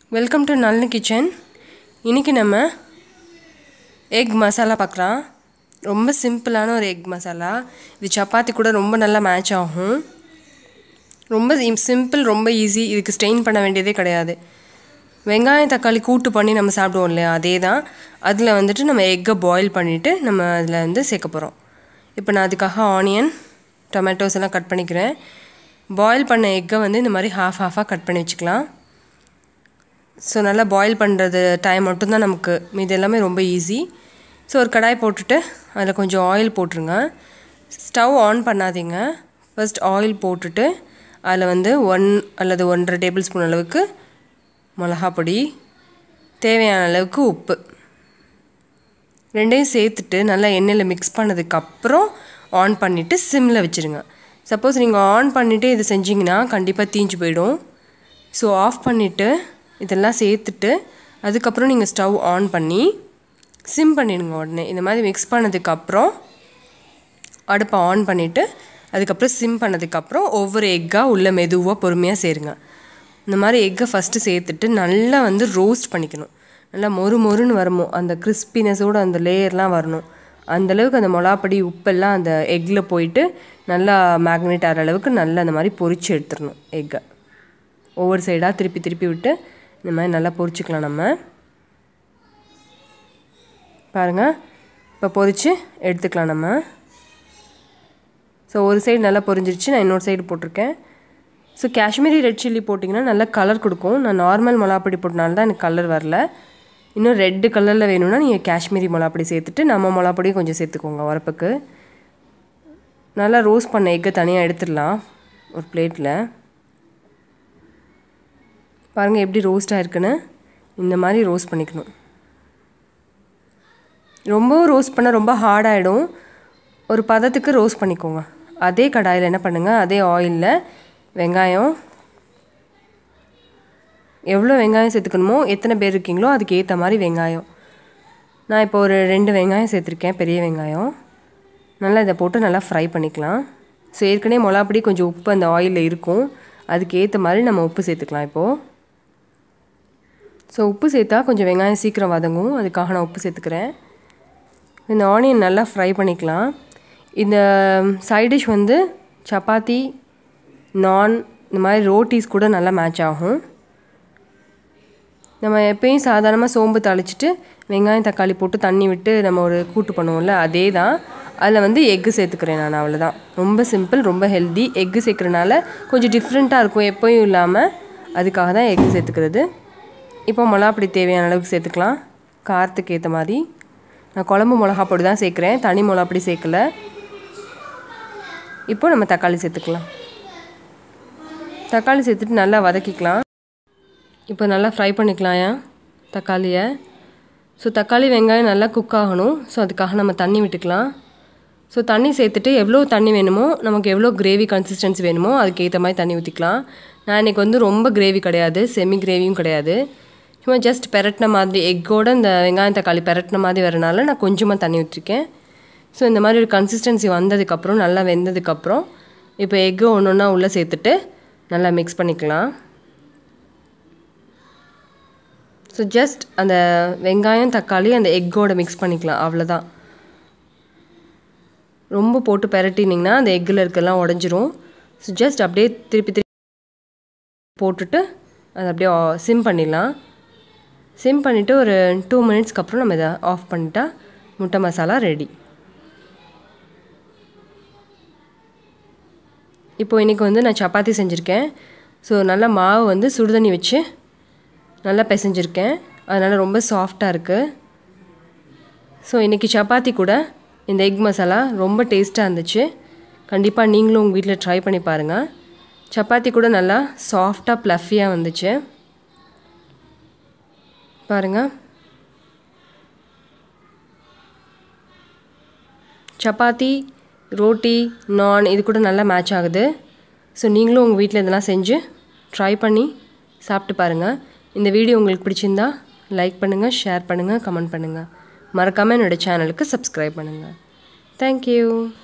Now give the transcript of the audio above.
welcome to Nalini kitchen இன்றைக்கி நம்ம egg masala பார்க்கலாம் ரொம்ப சிம்பிளான ஒரு எக் மசாலா இது சப்பாத்தி கூட ரொம்ப நல்லா மேட்ச் ஆகும் ரொம்ப சிம்பிள் ரொம்ப ஈஸி இதுக்கு ஸ்ட்ரெயின் பண்ண வேண்டியதே கிடையாது வெங்காயம் தக்காளி கூட்டு பண்ணி நம்ம சாப்பிடுவோம் இல்லையா அதே தான் அதில் வந்துட்டு நம்ம எக்கை பாயில் பண்ணிவிட்டு நம்ம அதில் வந்து சேர்க்க போகிறோம் இப்போ நான் அதுக்காக ஆனியன் டொமேட்டோஸ் எல்லாம் கட் பண்ணிக்கிறேன் பாயில் பண்ண எக்கை வந்து இந்த மாதிரி ஹாஃப் ஹாஃபாக கட் பண்ணி வச்சுக்கலாம் ஸோ நல்லா பாயில் பண்ணுறது டைம் மட்டும்தான் நமக்கு மீது எல்லாமே ரொம்ப ஈஸி ஸோ ஒரு கடாய் போட்டுட்டு அதில் கொஞ்சம் ஆயில் போட்டுருங்க ஸ்டவ் ஆன் பண்ணாதீங்க ஃபஸ்ட் ஆயில் போட்டுட்டு அதில் வந்து ஒன் அல்லது ஒன்றரை டேபிள் ஸ்பூன் அளவுக்கு மிளகா பொடி தேவையான அளவுக்கு உப்பு ரெண்டையும் சேர்த்துட்டு நல்லா எண்ணெயில் மிக்ஸ் பண்ணதுக்கப்புறம் ஆன் பண்ணிவிட்டு சிம்மில் வச்சுருங்க சப்போஸ் நீங்கள் ஆன் பண்ணிவிட்டு இது செஞ்சிங்கன்னா கண்டிப்பாக தீஞ்சு போயிடும் ஸோ ஆஃப் பண்ணிவிட்டு இதெல்லாம் சேர்த்துட்டு அதுக்கப்புறம் நீங்கள் ஸ்டவ் ஆன் பண்ணி சிம் பண்ணிடுங்க உடனே இந்த மாதிரி மிக்ஸ் பண்ணதுக்கப்புறம் அடுப்பை ஆன் பண்ணிவிட்டு அதுக்கப்புறம் சிம் பண்ணதுக்கப்புறம் ஒவ்வொரு எக்காக உள்ளே மெதுவாக பொறுமையாக சேருங்க இந்த மாதிரி எக்கை ஃபஸ்ட்டு சேர்த்துட்டு நல்லா வந்து ரோஸ்ட் பண்ணிக்கணும் நல்லா மொறு மொறுன்னு வரணும் அந்த கிறிஸ்பினஸோடு அந்த லேயர்லாம் வரணும் அந்தளவுக்கு அந்த மிளாப்படி உப்பெல்லாம் அந்த எக்கில் போயிட்டு நல்லா மேக்னேட் ஆகிற அளவுக்கு நல்லா அந்த மாதிரி பொரிச்சு எடுத்துடணும் எக்கை ஒவ்வொரு சைடாக திருப்பி திருப்பி விட்டு இந்த மாதிரி நல்லா பொரிச்சுக்கலாம் நம்ம பாருங்கள் இப்போ பொரித்து எடுத்துக்கலாம் நம்ம ஸோ ஒரு சைடு நல்லா பொரிஞ்சிருச்சு நான் இன்னொரு சைடு போட்டிருக்கேன் ஸோ காஷ்மீரி ரெட் சில்லி போட்டிங்கன்னா நல்லா கலர் கொடுக்கும் நான் நார்மல் மிளாப்பொடி போட்டனால தான் எனக்கு கலர் வரல இன்னும் ரெட்டு கலரில் வேணும்னா நீங்கள் காஷ்மீரி மிளாப்பொடி சேர்த்துட்டு நம்ம மிளாப்பொடியும் கொஞ்சம் சேர்த்துக்கோங்க உரப்புக்கு நல்லா ரோஸ்ட் பண்ண எக்கை தனியாக எடுத்துடலாம் ஒரு பிளேட்டில் பாருங்கள் எப்படி ரோஸ்ட் ஆகிருக்குன்னு இந்த மாதிரி ரோஸ்ட் பண்ணிக்கணும் ரொம்பவும் ரோஸ்ட் பண்ணால் ரொம்ப ஹார்டாகிடும் ஒரு பதத்துக்கு ரோஸ்ட் பண்ணிக்கோங்க அதே கடாயில் என்ன பண்ணுங்கள் அதே ஆயிலில் வெங்காயம் எவ்வளோ வெங்காயம் சேர்த்துக்கணுமோ எத்தனை பேர் இருக்கீங்களோ அதுக்கு ஏற்ற மாதிரி வெங்காயம் நான் இப்போ ஒரு ரெண்டு வெங்காயம் சேர்த்துருக்கேன் பெரிய வெங்காயம் நல்லா இதை போட்டு நல்லா ஃப்ரை பண்ணிக்கலாம் ஸோ ஏற்கனவே மிளாப்படி கொஞ்சம் உப்பு அந்த ஆயிலில் இருக்கும் அதுக்கு ஏற்ற மாதிரி நம்ம உப்பு சேர்த்துக்கலாம் இப்போது ஸோ உப்பு சேர்த்தா கொஞ்சம் வெங்காயம் சீக்கிரம் வதங்கும் அதுக்காக நான் உப்பு சேர்த்துக்கிறேன் இந்த ஆனியன் நல்லா ஃப்ரை பண்ணிக்கலாம் இந்த சைட் டிஷ் வந்து சப்பாத்தி நான் இந்த மாதிரி ரோட்டீஸ் கூட நல்லா மேட்ச் ஆகும் நம்ம எப்பயும் சாதாரணமாக சோம்பு தாளிச்சிட்டு வெங்காயம் தக்காளி போட்டு தண்ணி விட்டு நம்ம ஒரு கூட்டு பண்ணுவோம்ல அதே தான் அதில் வந்து எக்கு சேர்த்துக்கிறேன் நான் அவ்வளோதான் ரொம்ப சிம்பிள் ரொம்ப ஹெல்தி எக்கு சேர்க்குறனால கொஞ்சம் டிஃப்ரெண்ட்டாக இருக்கும் எப்போயும் இல்லாமல் அதுக்காக தான் எக்கு சேர்த்துக்கிறது இப்போ மிளகாப்பொடி தேவையான அளவுக்கு சேர்த்துக்கலாம் காரத்துக்கு ஏற்ற மாதிரி நான் குழம்பு மிளகா பொடி தான் சேர்க்குறேன் தனி மிளகாப்பொடி சேர்க்கல இப்போ நம்ம தக்காளி சேர்த்துக்கலாம் தக்காளி சேர்த்துட்டு நல்லா வதக்கிக்கலாம் இப்போ நல்லா ஃப்ரை பண்ணிக்கலாம் ஏன் தக்காளியை ஸோ தக்காளி வெங்காயம் நல்லா குக் ஆகணும் ஸோ அதுக்காக நம்ம தண்ணி விட்டுக்கலாம் ஸோ தண்ணி சேர்த்துட்டு எவ்வளோ தண்ணி வேணுமோ நமக்கு எவ்வளோ கிரேவி கன்சிஸ்டன்சி வேணுமோ அதுக்கு ஏற்ற மாதிரி தண்ணி ஊற்றிக்கலாம் நான் இன்றைக்கி வந்து ரொம்ப கிரேவி கிடையாது செமி கிரேவியும் கிடையாது சும்மா ஜஸ்ட் பெரட்டின மாதிரி எக்கோட இந்த வெங்காயம் தக்காளி பெரட்டின மாதிரி வரனால நான் கொஞ்சமாக தண்ணி ஊற்றிருக்கேன் ஸோ இந்த மாதிரி ஒரு கன்சிஸ்டன்சி வந்ததுக்கப்புறம் நல்லா வெந்ததுக்கப்புறம் இப்போ எக்கு ஒன்று ஒன்றா உள்ளே சேர்த்துட்டு நல்லா மிக்ஸ் பண்ணிக்கலாம் ஸோ ஜஸ்ட் அந்த வெங்காயம் தக்காளி அந்த எக்கோட மிக்ஸ் பண்ணிக்கலாம் அவ்வளோதான் ரொம்ப போட்டு பெரட்டினிங்கன்னா அந்த எக்கில் இருக்கலாம் உடஞ்சிரும் ஸோ ஜஸ்ட் அப்படியே திருப்பி திருப்பி போட்டுட்டு அதை அப்படியே சிம் பண்ணிடலாம் சிம் பண்ணிவிட்டு ஒரு டூ மினிட்ஸ்க்கு அப்புறம் நம்ம இதை ஆஃப் பண்ணிட்டா முட்டை மசாலா ரெடி இப்போது இன்றைக்கி வந்து நான் சப்பாத்தி செஞ்சுருக்கேன் ஸோ நல்லா மாவு வந்து சுடுதண்ணி வச்சு நல்லா பிசைஞ்சிருக்கேன் அதனால் ரொம்ப சாஃப்டாக இருக்குது ஸோ இன்றைக்கி சப்பாத்தி கூட இந்த எக் மசாலா ரொம்ப டேஸ்ட்டாக இருந்துச்சு கண்டிப்பாக நீங்களும் உங்கள் வீட்டில் ட்ரை பண்ணி பாருங்கள் சப்பாத்தி கூட நல்லா சாஃப்டாக ப்ளஃபியாக வந்துச்சு பாருங்கள் சப்பாத்தி ரோட்டி நான் இது கூட நல்லா மேட்ச் ஆகுது ஸோ நீங்களும் உங்கள் வீட்டில் இதெல்லாம் செஞ்சு ட்ரை பண்ணி சாப்பிட்டு பாருங்கள் இந்த வீடியோ உங்களுக்கு பிடிச்சிருந்தா லைக் பண்ணுங்கள் ஷேர் பண்ணுங்கள் கமெண்ட் பண்ணுங்கள் மறக்காமல் என்னோடய சேனலுக்கு சப்ஸ்கிரைப் பண்ணுங்கள் தேங்க்யூ